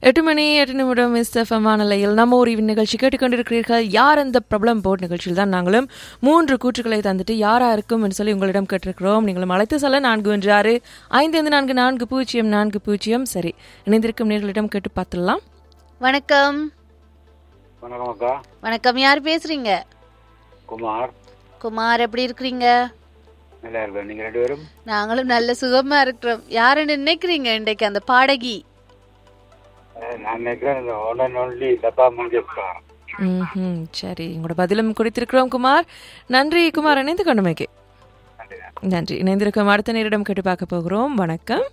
எட்டு மணி எட்டு நிமிடம் மிஸ்எஃப்எம் நிலையில் நம்ம ஒரு நிகழ்ச்சி கேட்டுக்கொண்டிருக்கிறீர்கள் யார் அந்த பிரபலம் போர்ட் நிகழ்ச்சியில் தான் நாங்களும் மூன்று கூற்றுக்களை தந்துட்டு யாரா இருக்கும் என்று சொல்லி உங்களிடம் கேட்டிருக்கிறோம் நீங்களும் அழைத்து சொல்ல நான்கு ஒன்று ஆறு ஐந்து ஐந்து நான்கு நான்கு பூஜ்ஜியம் நான்கு பூஜ்ஜியம் சரி இணைந்திருக்கும் நேர்களிடம் கேட்டு பார்த்துடலாம் வணக்கம் வணக்கம் அக்கா வணக்கம் யார் பேசுறீங்க குமார் குமார் எப்படி இருக்கிறீங்க நல்லா இருக்கேன் நீங்க ரெண்டு பேரும் நாங்களும் நல்ல சுகமா இருக்கிறோம் யாருன்னு நினைக்கிறீங்க இன்றைக்கு அந்த பாடகி அஹ், நான் நினைக்கிறேன் இந்த one and only Lata Mangeshkar ம் சரி உங்களோட பதிலும் கொடுத்திருக்கிறோம் குமார் நன்றி குமார் இணைந்து கொண்டமைக்கு நன்றி இணைந்திருக்கும் அடுத்த நேரிடம் கேட்டு பார்க்க போகிறோம் வணக்கம்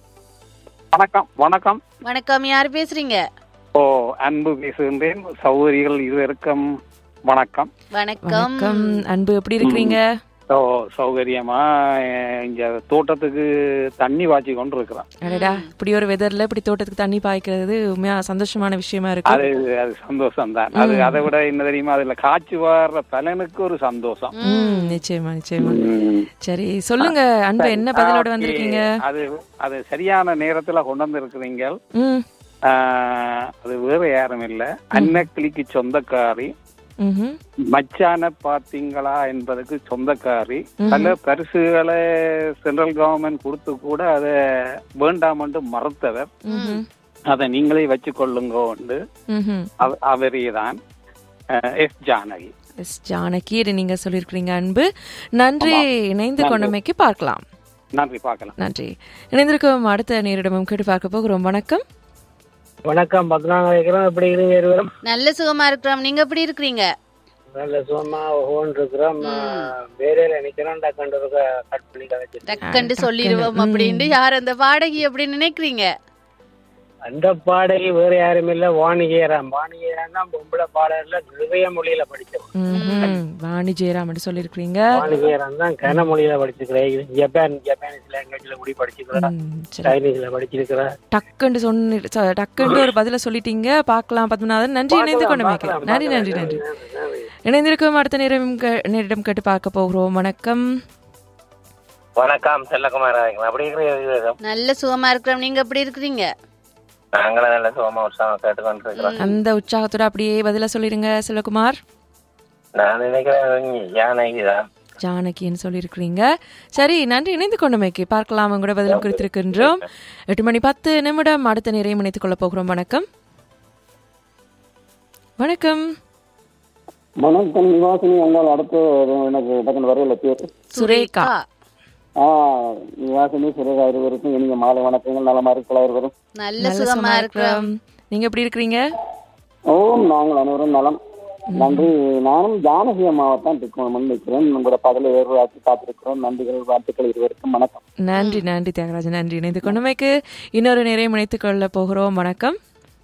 வணக்கம் வணக்கம் வணக்கம் யார் பேசுறீங்க ஓ அன்பு பேசுகின்றேன் சௌகரிகள் இருவருக்கும் வணக்கம் வணக்கம் வணக்கம் அன்பு எப்படி இருக்கிறீங்க ஓ சௌகரியமா அஹ், இங்க தோட்டத்துக்கு தண்ணி வாச்சி கொண்டு இருக்கிறேன் அடடா இப்படி ஒரு வெதர்ல இப்படி தோட்டத்துக்கு தண்ணி பாய்க்கிறது உண்மையா சந்தோஷமான விஷயமா இருக்கு அது அது சந்தோஷம் தான் அது அதை விட என்ன தெரியுமா அதுல காய்ச்சி வர்ற பலனுக்கு ஒரு சந்தோஷம் ம் நிச்சயமா நிச்சயமா ம். சரி சொல்லுங்க அன்பு என்ன பதிலோட வந்திருக்கீங்க அது அது சரியான நேரத்துல கொண்டு வந்திருக்கிறீங்க ம் ஆஹ், அது வேற யாரும் இல்ல அன்னக்கிளிக்கு சொந்தக்காரி ம்ஹும். மச்சான பாத்தீங்களா என்பதுக்கு சொந்தக்காரி பல பரிசுகளை சென்ட்ரல் கவர்மெண்ட் கொடுத்து கூட அதை வேண்டாம் என்று மறுத்தவர் ம்ஹும். அதை நீங்களே வச்சு கொள்ளுங்க ம்ஹும். அவரே தான் எஸ் ஜானகி எஸ் ஜானகி இது நீங்க சொல்லியிருக்கிறீங்க அன்பு நன்றி இணைந்து கொண்டமைக்கு பார்க்கலாம் நன்றி பார்க்கலாம் நன்றி இணைந்திருக்கும் அடுத்த நேரிடமும் கேட்டு பார்க்க போகிறோம் வணக்கம் வணக்கம் பத்னாங்க வைக்கிறோம் எப்படி இருக்கிறீங்க இருவரும் நல்ல சுகமா இருக்கிறோம் நீங்க எப்படி இருக்கிறீங்க நல்ல சுகமா ஓன் இருக்கிறோம் வேலையில நிக்கிறோம் டக்கண்டு இருக்க கட் பண்ணி கதைச்சு டக்குன்னு சொல்லிடுவோம் அப்படின்ட்டு யார் அந்த பாடகி அப்படின்னு நினைக்கிறீங்க அந்த பாடகி வேற யாரும் இல்ல வாணிகேராம் வாணிகேராம் தான் பொம்பளை பாடல்ல நிறைய மொழியில படிச்சோம் ம்ஹும். வாணி ஜெயராம் என்று சொல்லியிருக்கிறீங்க வாணிகேராம் தான் கன மொழியில படிச்சிருக்கிறேன் ஜப்பான் ஜப்பானீஸ் லாங்குவேஜ்ல கூட படிச்சிருக்கிறேன் ம், சரி. சைனீஸ்ல படிச்சிருக்கிறேன் டக்குன்னு சொன்ன ச- டக்குன்னு ஒரு பதில சொல்லிட்டீங்க பார்க்கலாம் பத்மநாதன் நன்றி இணைந்து கொண்டமைக்கு நன்றி நன்றி நன்றி இணைந்திருக்கும் அடுத்த நேரம் கே- நேரிடம் கேட்டு பார்க்க போகிறோம் வணக்கம் வணக்கம் செல்லகுமார் அவர்கள். அப்படி இருக்கிறீங்க நல்ல சுகமா இருக்கிறோம் நீங்க எப்படி இருக்கிறீங்க நாங்களும் நல்ல சுகமா உற்சாகம் கேட்டுக்கொண்டு இருக்கிறோம் அந்த உற்சாகத்தோட அப்படியே பதில சொல்லிருங்க செல்வகுமார் நான் நினைக்கிறேன் யானைக்கு தான் ஜானகின்னு சொல்லியிருக்கிறீங்க சரி நன்றி இணைந்து கொண்டமைக்கு பார்க்கலாம் உங்களோட பதிலும் குறித்திருக்கின்றோம் எட்டு மணி பத்து நிமிடம் அடுத்த நேரையும் இணைத்துக் கொள்ள போகிறோம் வணக்கம் வணக்கம் வணக்கம் நிவாசினி எங்கால் அடுத்து எனக்கு டக்குனு வரையில பேரு சுரேகா ஆ நிவாசினி சுரேகா இருவருக்கும் இனிய மாலை வணக்கங்கள் நலமா இருக்கலாம் இருவரும் நல்ல நல்ல சுகமா சுகமா இருக்கிறோம் இருக்கிறோம் நீங்க எப்படி இருக்கிறீங்க ஓம் நாங்கள் அனைவரும் நலம் நன்றி நானும் ஜானகி அம்மாவைத்தான் இருக்கணும் நிற்கிறேன் உங்களோட பதில ஏறுவாக்கி காத்திருக்கிறோம் நன்றிகள் வாழ்த்துக்கள் இருவருக்கும் வணக்கம் நன்றி நன்றி தியாகராஜன் நன்றி இணைந்து கொண்டமைக்கு இன்னொரு நேரையும் இணைத்துக் கொள்ள போகிறோம் வணக்கம்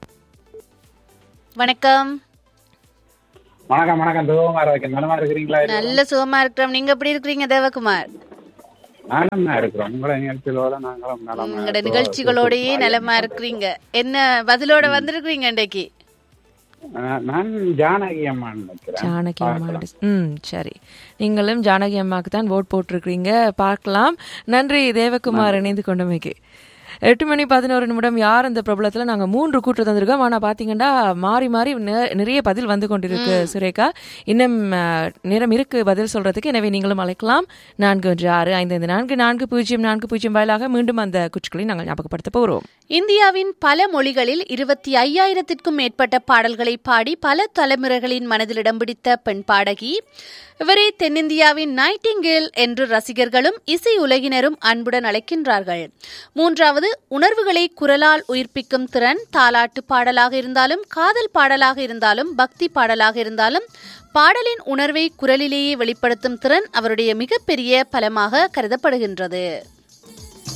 வணக்கம் வணக்கம் வணக்கம் தேவகுமார் வைக்க நலமா இருக்கிறீங்களா நல்ல சுகமா இருக்கிறோம் நீங்க எப்படி இருக்கிறீங்க தேவகுமார் நானும் தான் இருக்கிறோம் உங்களை நிகழ்ச்சிகளோட நாங்களும் நலமா உங்களோட நிகழ்ச்சிகளோடயே நலமா இருக்கிறீங்க என்ன பதிலோட வந்திருக்கிறீங்க இன்றைக்கு ஆஹ், நான் ஜானகி அம்மான்னு நினைக்கிறேன் ஜானகி அம்மா ம் சரி நீங்களும் ஜானகி அம்மாவுக்கு தான் ஓட் போட்டிருக்கிறீங்க பார்க்கலாம் நன்றி தேவகுமார் இணைந்து கொண்டமைக்கு எட்டு மணி பதினோரு நிமிடம் யார் அந்த பிரபலத்தில் நாங்கள் மூன்று கூற்று தந்திருக்கோம் ஆனால் பார்த்தீங்கன்னா மாறி மாறி நெ- நிறைய பதில் வந்து கொண்டிருக்கு சுரேகா இன்னும் அஹ், நேரம் இருக்கு பதில் சொல்றதுக்கு எனவே நீங்களும் அழைக்கலாம் நான்கு ஒன்று ஆறு ஐந்து ஐந்து நான்கு நான்கு பூஜ்ஜியம் நான்கு பூஜ்ஜியம் வாயிலாக மீண்டும் அந்த குற்றுகளை நாங்கள் ஞாபகப்படுத்த போகிறோம் இந்தியாவின் பல மொழிகளில் இருபத்தி ஐயாயிரத்திற்கும் மேற்பட்ட பாடல்களை பாடி பல தலைமுறைகளின் மனதில் இடம் பிடித்த பெண் பாடகி இவரை தென்னிந்தியாவின் நைட்டிங்கேல் என்று ரசிகர்களும் இசை உலகினரும் அன்புடன் அழைக்கின்றார்கள் மூன்றாவது உணர்வுகளை குரலால் உயிர்ப்பிக்கும் திறன் தாலாட்டு பாடலாக இருந்தாலும் காதல் பாடலாக இருந்தாலும் பக்தி பாடலாக இருந்தாலும் பாடலின் உணர்வை குரலிலேயே வெளிப்படுத்தும் திறன் அவருடைய மிகப்பெரிய பலமாக கருதப்படுகின்றது